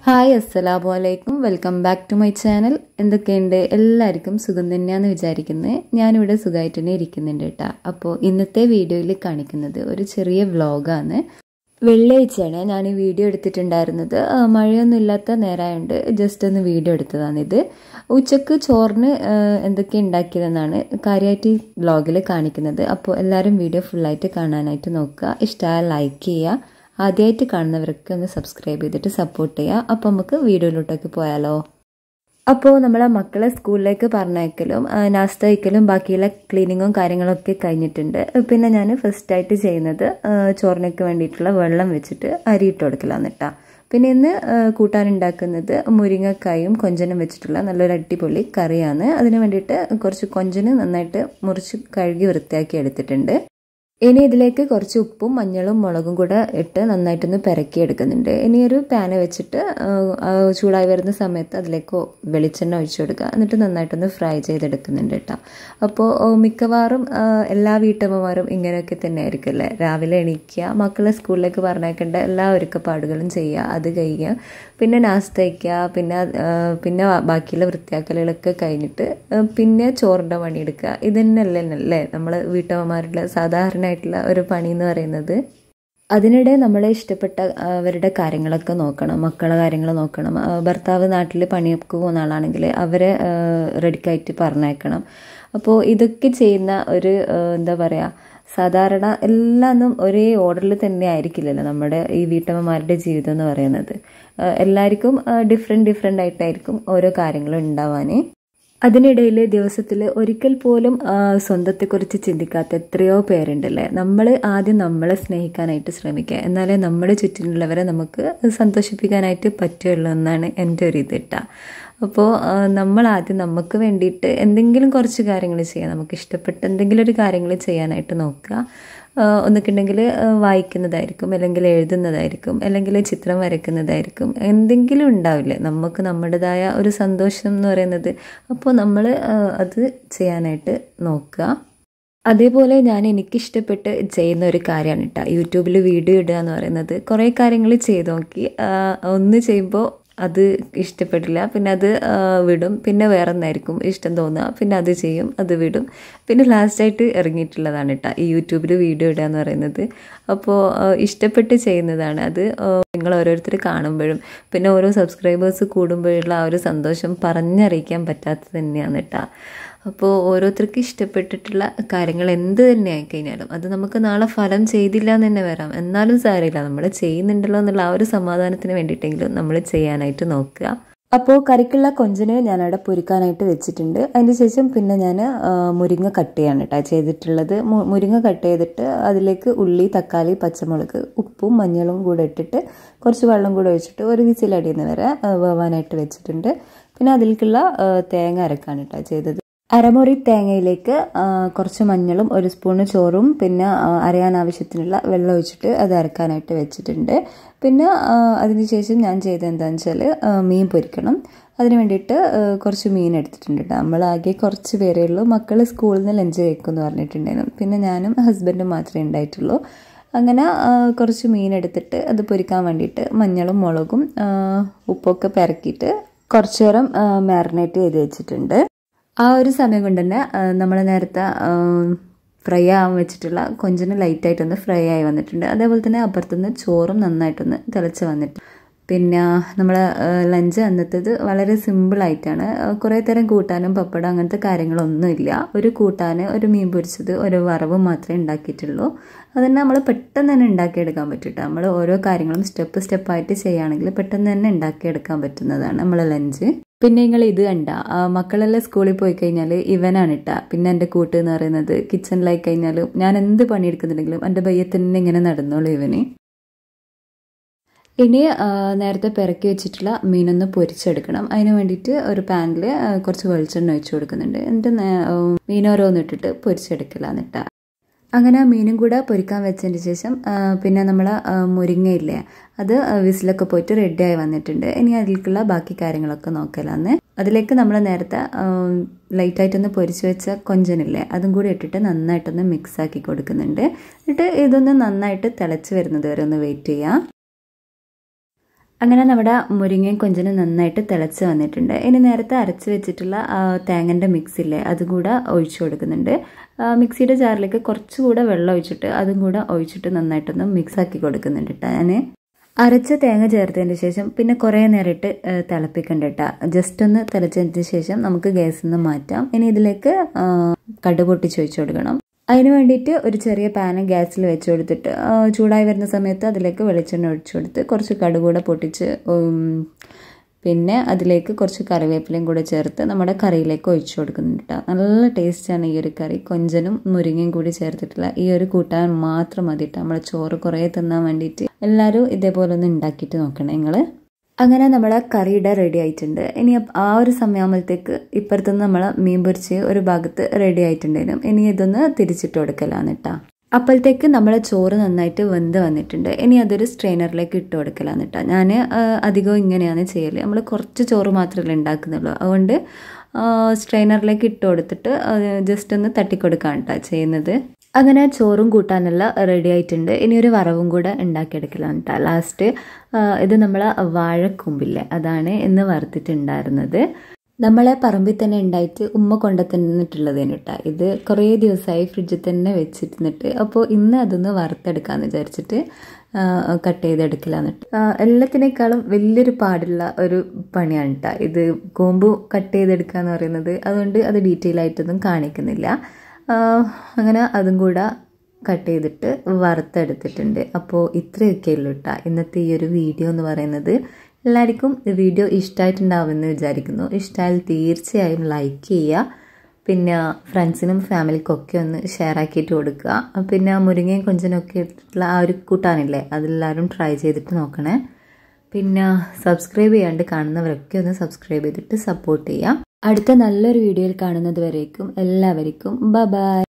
hi അസ്സലാമു അലൈക്കും welcome back to my channel എന്തൊക്കെയുണ്ട് എല്ലാവർക്കും സുഖം തന്നെയാണെന്ന് വിചാരിക്കുന്നത് ഞാനിവിടെ സുഖമായിട്ട് തന്നെ ഇരിക്കുന്നുണ്ട് കേട്ടോ അപ്പോൾ ഇന്നത്തെ വീഡിയോയിൽ കാണിക്കുന്നത് ഒരു ചെറിയ വ്ളോഗാണ് വെള്ളിയാഴ്ചയാണ് ഞാൻ ഈ വീഡിയോ എടുത്തിട്ടുണ്ടായിരുന്നത് ആ, മഴയൊന്നും ഇല്ലാത്ത നേരമായതുകൊണ്ട് ജസ്റ്റ് ഒന്ന് വീഡിയോ എടുത്തതാണിത് ഉച്ചക്ക് ചോറിന് ആ, എന്തൊക്കെ ഉണ്ടാക്കിയതെന്നാണ് കാര്യമായിട്ട് ഈ വ്ളോഗിൽ കാണിക്കുന്നത് അപ്പോൾ എല്ലാവരും വീഡിയോ ഫുള്ളായിട്ട് കാണാനായിട്ട് നോക്കുക ഇഷ്ടമായ ലൈക്ക് ചെയ്യുക ആദ്യമായിട്ട് കാണുന്നവരൊക്കെ ഒന്ന് സബ്സ്ക്രൈബ് ചെയ്തിട്ട് സപ്പോർട്ട് ചെയ്യുക അപ്പോൾ നമുക്ക് വീഡിയോയിലോട്ടൊക്കെ പോയാലോ അപ്പോൾ നമ്മളെ മക്കളെ സ്കൂളിലേക്ക് പറഞ്ഞയക്കലും ആ, നാസ്ത വയ്ക്കലും ബാക്കിയുള്ള ക്ലീനിങ്ങും കാര്യങ്ങളൊക്കെ കഴിഞ്ഞിട്ടുണ്ട് പിന്നെ ഞാൻ ഫസ്റ്റായിട്ട് ചെയ്യുന്നത് ആ, ചോറിനൊക്കെ വേണ്ടിയിട്ടുള്ള വെള്ളം വെച്ചിട്ട് അരി ഇട്ട് കൊടുക്കലാന്ന് കേട്ടോ പിന്നെ ഇന്ന് ആ, കൂട്ടാനുണ്ടാക്കുന്നത് മുരിങ്ങക്കായും കൊഞ്ചനും വെച്ചിട്ടുള്ള നല്ലൊരു അടിപൊളി കറിയാണ് അതിന് വേണ്ടിയിട്ട് കുറച്ച് കൊഞ്ചന് നന്നായിട്ട് മുറിച്ച് കഴുകി വൃത്തിയാക്കി എടുത്തിട്ടുണ്ട് ഇനി ഇതിലേക്ക് കുറച്ച് ഉപ്പും മഞ്ഞളും മുളകും കൂടെ ഇട്ട് നന്നായിട്ടൊന്ന് പെരക്കി എടുക്കുന്നുണ്ട് ഇനി ഒരു പാന് വെച്ചിട്ട് ആ, ആ ചൂടായി വരുന്ന സമയത്ത് അതിലേക്ക് വെളിച്ചെണ്ണ ഒഴിച്ചു കൊടുക്കുക എന്നിട്ട് നന്നായിട്ടൊന്ന് ഫ്രൈ ചെയ്തെടുക്കുന്നുണ്ട് കേട്ടോ അപ്പോൾ ഓ, മിക്കവാറും ആ, എല്ലാ വീട്ടമ്മമാരും ഇങ്ങനെയൊക്കെ തന്നെ ആയിരിക്കും അല്ലേ രാവിലെ എണീക്കുക മക്കളെ സ്കൂളിലേക്ക് പറഞ്ഞേക്കേണ്ട എല്ലാ ഒരുക്കപ്പാടുകളും ചെയ്യുക അത് കഴിയുക പിന്നെ നാസ്ത വയ്ക്കുക പിന്നെ ആ, പിന്നെ ബാക്കിയുള്ള വൃത്തിയാക്കലുകളൊക്കെ കഴിഞ്ഞിട്ട് ആ, പിന്നെ ചോറിൻ്റെ പണിയെടുക്കുക ഇത് തന്നെയല്ലേ അല്ലേ നമ്മൾ വീട്ടമ്മമാരുടെ സാധാരണയായിട്ടുള്ള ഒരു പണി എന്ന് പറയുന്നത് അതിനിടെ നമ്മളെ ഇഷ്ടപ്പെട്ട ആ, അവരുടെ കാര്യങ്ങളൊക്കെ നോക്കണം മക്കളെ കാര്യങ്ങൾ നോക്കണം ആ, ഭർത്താവ് നാട്ടിൽ പണിയൊക്കെ പോകുന്ന ആളാണെങ്കിൽ അവരെ ആ, റെഡിക്കായിട്ട് പറഞ്ഞേക്കണം അപ്പോൾ ഇതൊക്കെ ചെയ്യുന്ന ഒരു ആ, എന്താ പറയുക സാധാരണ എല്ലാന്നും ഒരേ ഓർഡറിൽ തന്നെ ആയിരിക്കില്ലല്ലോ നമ്മുടെ ഈ വീട്ടമ്മമാരുടെ ജീവിതം എന്ന് പറയുന്നത് ആ, എല്ലാവർക്കും ഡിഫറെൻറ്റ് ഡിഫറെൻ്റ് ആയിട്ടായിരിക്കും ഓരോ കാര്യങ്ങളും ഉണ്ടാവാനേ അതിനിടയിൽ ദിവസത്തിൽ ഒരിക്കൽ പോലും ആ, സ്വന്തത്തെക്കുറിച്ച് ചിന്തിക്കാത്ത എത്രയോ പേരുണ്ടല്ലേ നമ്മൾ ആദ്യം നമ്മളെ സ്നേഹിക്കാനായിട്ട് ശ്രമിക്കുക എന്നാലേ നമ്മുടെ ചുറ്റിനുള്ളവരെ നമുക്ക് സന്തോഷിപ്പിക്കാനായിട്ട് പറ്റുള്ളൂ എന്നാണ് എൻ്റെ ഒരു ഇത് കേട്ടോ അപ്പോൾ ആ, നമ്മൾ ആദ്യം നമുക്ക് വേണ്ടിയിട്ട് എന്തെങ്കിലും കുറച്ച് കാര്യങ്ങൾ ചെയ്യാം നമുക്ക് ഇഷ്ടപ്പെട്ട എന്തെങ്കിലും ഒരു കാര്യങ്ങൾ ചെയ്യാനായിട്ട് നോക്കുക ഒന്നിക്കുണ്ടെങ്കിൽ വായിക്കുന്നതായിരിക്കും അല്ലെങ്കിൽ എഴുതുന്നതായിരിക്കും അല്ലെങ്കിൽ ചിത്രം വരയ്ക്കുന്നതായിരിക്കും എന്തെങ്കിലും ഉണ്ടാവില്ലേ നമുക്ക് നമ്മുടേതായ ഒരു സന്തോഷം എന്ന് പറയുന്നത് അപ്പോൾ നമ്മൾ അത് ചെയ്യാനായിട്ട് നോക്കുക അതേപോലെ ഞാൻ എനിക്കിഷ്ടപ്പെട്ട് ചെയ്യുന്ന ഒരു കാര്യമാണ് കേട്ടോ യൂട്യൂബിൽ വീഡിയോ ഇടുക എന്ന് പറയുന്നത് കുറേ കാര്യങ്ങൾ ചെയ്ത് നോക്കി ആ, ഒന്ന് ചെയ്യുമ്പോൾ അത് ഇഷ്ടപ്പെട്ടില്ല പിന്നെ അത് ആ, വിടും പിന്നെ വേറെ ഒന്നായിരിക്കും ഇഷ്ടം തോന്നുക പിന്നെ അത് ചെയ്യും അത് വിടും പിന്നെ ലാസ്റ്റായിട്ട് ഇറങ്ങിയിട്ടുള്ളതാണ് കേട്ടോ ഈ യൂട്യൂബിൽ വീഡിയോ ഇടുക എന്ന് പറയുന്നത് അപ്പോൾ ആ, ഇഷ്ടപ്പെട്ട് ചെയ്യുന്നതാണ് അത് ആ, നിങ്ങൾ ഓരോരുത്തർ കാണുമ്പോഴും പിന്നെ ഓരോ സബ്സ്ക്രൈബേഴ്സ് കൂടുമ്പോഴുള്ള ആ ഒരു സന്തോഷം പറഞ്ഞറിയിക്കാൻ പറ്റാത്തത് തന്നെയാണ് കേട്ടോ അപ്പോൾ ഓരോരുത്തർക്ക് ഇഷ്ടപ്പെട്ടിട്ടുള്ള കാര്യങ്ങൾ എന്ത് തന്നെ ആയിക്കഴിഞ്ഞാലും അത് നമുക്ക് നാളെ ഫലം ചെയ്തില്ല എന്ന് തന്നെ വരാം എന്നാലും സാരമില്ല നമ്മൾ ചെയ്യുന്നുണ്ടല്ലോ എന്നുള്ള ആ ഒരു സമാധാനത്തിന് വേണ്ടിയിട്ടെങ്കിലും നമ്മൾ ചെയ്യാനായിട്ട് നോക്കുക അപ്പോൾ കറിക്കുള്ള കൊഞ്ചിന് ഞാനവിടെ പൊരിക്കാനായിട്ട് വെച്ചിട്ടുണ്ട് അതിന് ശേഷം പിന്നെ ഞാൻ മുരിങ്ങ കട്ട് ചെയ്യാണ് കേട്ടോ ചെയ്തിട്ടുള്ളത് മു- മുരിങ്ങ കട്ട് ചെയ്തിട്ട് അതിലേക്ക് ഉള്ളി തക്കാളി പച്ചമുളക് ഉപ്പും മഞ്ഞളും കൂടെ ഇട്ടിട്ട് കുറച്ച് വെള്ളം കൂടെ ഒഴിച്ചിട്ട് ഒരു വിസിലടിയുന്ന വരെ ആ, വേവാനായിട്ട് വെച്ചിട്ടുണ്ട് പിന്നെ അതിലേക്കുള്ള ആ, തേങ്ങ അരക്കാണ് കേട്ടോ ചെയ്തത് അരമുറി തേങ്ങയിലേക്ക് ആ, കുറച്ച് മഞ്ഞളും ഒരു സ്പൂണ് ചോറും പിന്നെ ആ, അരയാൻ ആവശ്യത്തിനുള്ള വെള്ളം ഒഴിച്ചിട്ട് അത് അരക്കാനായിട്ട് വെച്ചിട്ടുണ്ട് പിന്നെ ആ, അതിനുശേഷം ഞാൻ ചെയ്തത് എന്താണെന്ന് വെച്ചാൽ ആ, മീൻ പൊരിക്കണം അതിന് വേണ്ടിയിട്ട് ആ, കുറച്ച് മീൻ എടുത്തിട്ടുണ്ട് കേട്ടോ നമ്മൾ ആകെ കുറച്ച് പേരേ ഉള്ളൂ മക്കൾ സ്കൂളിൽ നിന്ന് ലഞ്ച് കഴിക്കുമെന്ന് പറഞ്ഞിട്ടുണ്ടായിരുന്നു പിന്നെ ഞാനും ഹസ്ബൻഡും മാത്രമേ ഉണ്ടായിട്ടുള്ളൂ അങ്ങനെ ആ, കുറച്ച് മീൻ എടുത്തിട്ട് അത് പൊരിക്കാൻ വേണ്ടിയിട്ട് മഞ്ഞളും മുളകും ആ, ഉപ്പൊക്കെ പെരക്കിയിട്ട് കുറച്ച് നേരം മാറിനേറ്റ് ചെയ്ത് വെച്ചിട്ടുണ്ട് ആ ഒരു സമയം കൊണ്ട് തന്നെ നമ്മൾ നേരത്തെ ഫ്രൈ ആവാൻ വെച്ചിട്ടുള്ള കൊഞ്ചിന് ലൈറ്റായിട്ടൊന്ന് ഫ്രൈ ആയി വന്നിട്ടുണ്ട് അതേപോലെ തന്നെ അപ്പുറത്തുനിന്ന് ചോറും നന്നായിട്ടൊന്ന് തിളച്ച് വന്നിട്ട് പിന്നെ നമ്മൾ ലഞ്ച് അന്നത്തേത് വളരെ സിമ്പിളായിട്ടാണ് കുറേ തരം കൂട്ടാനും പപ്പടം അങ്ങനത്തെ കാര്യങ്ങളൊന്നുമില്ല ഒരു കൂട്ടാന് ഒരു മീൻ പൊരിച്ചത് ഒരു വറവ് മാത്രമേ ഉണ്ടാക്കിയിട്ടുള്ളൂ അതന്നെ നമ്മൾ പെട്ടെന്ന് തന്നെ ഉണ്ടാക്കിയെടുക്കാൻ പറ്റും നമ്മൾ ഓരോ കാര്യങ്ങളും സ്റ്റെപ്പ് സ്റ്റെപ്പായിട്ട് ചെയ്യുകയാണെങ്കിൽ പെട്ടെന്ന് തന്നെ ഉണ്ടാക്കിയെടുക്കാൻ പറ്റുന്നതാണ് നമ്മളെ ലഞ്ച് പിന്നെ നിങ്ങൾ ഇത് കണ്ട ആ, മക്കളെല്ലാം സ്കൂളിൽ പോയി കഴിഞ്ഞാൽ ഇവനാണ് ഇട്ട പിന്നെ എൻ്റെ കൂട്ട് എന്ന് പറയുന്നത് കിച്ചണിലായി കഴിഞ്ഞാലും ഞാൻ എന്ത് പണിയെടുക്കുന്നുണ്ടെങ്കിലും എൻ്റെ ബയ്യെ തന്നെ ഇങ്ങനെ നടന്നോളൂ ഇവന് ഇനി ആ, നേരത്തെ പിറക്കി വെച്ചിട്ടുള്ള മീനൊന്ന് പൊരിച്ചെടുക്കണം അതിന് വേണ്ടിയിട്ട് ഒരു പാനിൽ കുറച്ച് വെളിച്ചെണ്ണ ഒഴിച്ചു കൊടുക്കുന്നുണ്ട് എന്നിട്ട് നേ- ആ, മീൻ ഓരോന്നിട്ടിട്ട് പൊരിച്ചെടുക്കലാന്നിട്ട അങ്ങനെ ആ മീനും കൂടെ പൊരിക്കാൻ വെച്ചതിന് ശേഷം ആ, പിന്നെ നമ്മൾ മുരിങ്ങയില്ലേ അത് വിസിലൊക്കെ പോയിട്ട് റെഡിയായി വന്നിട്ടുണ്ട് ഇനി അതിലേക്കുള്ള ബാക്കി കാര്യങ്ങളൊക്കെ നോക്കലാന്ന് അതിലേക്ക് നമ്മൾ നേരത്തെ ലൈറ്റായിട്ടൊന്ന് പൊരിച്ച് വെച്ച കൊഞ്ചനില്ലേ അതും കൂടി ഇട്ടിട്ട് നന്നായിട്ടൊന്ന് മിക്സ് ആക്കി കൊടുക്കുന്നുണ്ട് എന്നിട്ട് ഇതൊന്ന് നന്നായിട്ട് തിളച്ച് വരുന്നത് വരെ ഒന്ന് വെയിറ്റ് ചെയ്യാം അങ്ങനെ നമ്മുടെ മുരിങ്ങയും കൊഞ്ചനും നന്നായിട്ട് തിളച്ച് വന്നിട്ടുണ്ട് ഇനി നേരത്തെ അരച്ച് വെച്ചിട്ടുള്ള തേങ്ങൻ്റെ മിക്സ് ഇല്ലേ അതും കൂടെ ഒഴിച്ചു കൊടുക്കുന്നുണ്ട് മിക്സിയുടെ ജാറിലേക്ക് കുറച്ചുകൂടെ വെള്ളം ഒഴിച്ചിട്ട് അതും കൂടെ ഒഴിച്ചിട്ട് നന്നായിട്ടൊന്ന് മിക്സ് ആക്കി കൊടുക്കുന്നുണ്ട് കേട്ടോ ഞാൻ അരച്ച തേങ്ങ ചേർത്തതിന് ശേഷം പിന്നെ കുറേ നേരിട്ട് തിളപ്പിക്കണ്ട കേട്ടോ ജസ്റ്റ് ഒന്ന് തിളച്ചതിന് ശേഷം നമുക്ക് ഗ്യാസിൽ നിന്ന് മാറ്റാം ഇനി ഇതിലേക്ക് കടുക് പൊട്ടിച്ച് ഒഴിച്ചു കൊടുക്കണം അതിന് വേണ്ടിയിട്ട് ഒരു ചെറിയ പാന് ഗ്യാസിൽ വെച്ച് കൊടുത്തിട്ട് ചൂടായി വരുന്ന സമയത്ത് അതിലേക്ക് വെളിച്ചെണ്ണ ഒഴിച്ചു കൊടുത്ത് കുറച്ച് കടുക് കൂടെ പൊട്ടിച്ച് പിന്നെ അതിലേക്ക് കുറച്ച് കറിവേപ്പിലയും കൂടെ ചേർത്ത് നമ്മുടെ കറിയിലേക്ക് ഒഴിച്ചു കൊടുക്കുന്നുണ്ട് നല്ല ടേസ്റ്റാണ് ഈ ഒരു കറി കൊഞ്ചനും മുരിങ്ങയും കൂടി ചേർത്തിട്ടുള്ള ഈ ഒരു കൂട്ടാൻ മാത്രം മതി നമ്മളെ ചോറ് കുറേ തിന്നാൻ വേണ്ടിയിട്ട് എല്ലാവരും ഇതേപോലെ ഒന്ന് ഉണ്ടാക്കിയിട്ട് നോക്കണം നിങ്ങൾ അങ്ങനെ നമ്മളെ കറിയുടെ റെഡി ആയിട്ടുണ്ട് ഇനി ആ ഒരു സമയമാകുമ്പോഴത്തേക്ക് ഇപ്പുറത്തുനിന്ന് നമ്മൾ മീൻ പൊരിച്ച് ഒരു ഭാഗത്ത് റെഡി ആയിട്ടുണ്ടായിരുന്നു ഇനി ഇതൊന്ന് തിരിച്ചിട്ട് കൊടുക്കലാന്ന് കേട്ടാ അപ്പോഴത്തേക്ക് നമ്മളെ ചോറ് നന്നായിട്ട് വെന്ത് വന്നിട്ടുണ്ട് ഇനി അതൊരു സ്ട്രെയിനറിലേക്ക് ഇട്ട് കൊടുക്കലാന്ന് കേട്ടോ ഞാൻ അധികവും ഇങ്ങനെയാണ് ചെയ്യൽ നമ്മൾ കുറച്ച് ചോറ് മാത്രമല്ലേ ഉണ്ടാക്കുന്നുള്ളൂ അതുകൊണ്ട് സ്ട്രെയിനറിലേക്ക് ഇട്ട് കൊടുത്തിട്ട് ജസ്റ്റ് ഒന്ന് തട്ടിക്കൊടുക്കുകയാണ് കേട്ടോ ചെയ്യുന്നത് അങ്ങനെ ചോറും കൂട്ടാനെല്ലാം റെഡി ആയിട്ടുണ്ട് ഇനി ഒരു വറവും കൂടെ ഉണ്ടാക്കിയെടുക്കലാണ് കേട്ടോ ലാസ്റ്റ് ഇത് നമ്മൾ വാഴക്കൊമ്പില്ലേ അതാണ് ഇന്ന് വറുത്തിട്ടുണ്ടായിരുന്നത് നമ്മളെ പറമ്പിൽ തന്നെ ഉണ്ടായിട്ട് ഉമ്മ കൊണ്ട തന്നിട്ടുള്ളതേന് കേട്ടോ ഇത് കുറേ ദിവസമായി ഫ്രിഡ്ജിൽ തന്നെ വെച്ചിരുന്നിട്ട് അപ്പോൾ ഇന്ന് അതൊന്ന് വറുത്തെടുക്കാമെന്ന് വിചാരിച്ചിട്ട് കട്ട് ചെയ്തെടുക്കലാന്ന് എല്ലാത്തിനേക്കാളും വലിയൊരു പാടുള്ള ഒരു പണിയാണ് കേട്ടോ ഇത് കോമ്പ് കട്ട് ചെയ്തെടുക്കുക എന്ന് പറയുന്നത് അതുകൊണ്ട് അത് ഡീറ്റെയിൽ ആയിട്ടൊന്നും കാണിക്കുന്നില്ല അങ്ങനെ അതും കൂടെ കട്ട് ചെയ്തിട്ട് വറുത്തെടുത്തിട്ടുണ്ട് അപ്പോൾ ഇത്രയൊക്കെ ഉള്ളൂ കേട്ടോ ഇന്നത്തെ ഈ ഒരു വീഡിയോ എന്ന് പറയുന്നത് എല്ലാവർക്കും വീഡിയോ ഇഷ്ടമായിട്ടുണ്ടാവുമെന്ന് വിചാരിക്കുന്നു ഇഷ്ടമായാൽ തീർച്ചയായും ലൈക്ക് ചെയ്യുക പിന്നെ ഫ്രണ്ട്സിനും ഫാമിലിക്കും ഒക്കെ ഒന്ന് ഷെയർ ആക്കിയിട്ട് കൊടുക്കുക പിന്നെ മുരിങ്ങയും കൊഞ്ചനൊക്കെ ഇട്ടിട്ടുള്ള ആ ഒരു കൂട്ടാനില്ലേ അതെല്ലാവരും ട്രൈ ചെയ്തിട്ട് നോക്കണേ പിന്നെ സബ്സ്ക്രൈബ് ചെയ്യാണ്ട് കാണുന്നവരൊക്കെ ഒന്ന് സബ്സ്ക്രൈബ് ചെയ്തിട്ട് സപ്പോർട്ട് ചെയ്യാം അടുത്ത നല്ലൊരു വീഡിയോയിൽ കാണുന്നത് വരേക്കും എല്ലാവർക്കും ബ ബൈ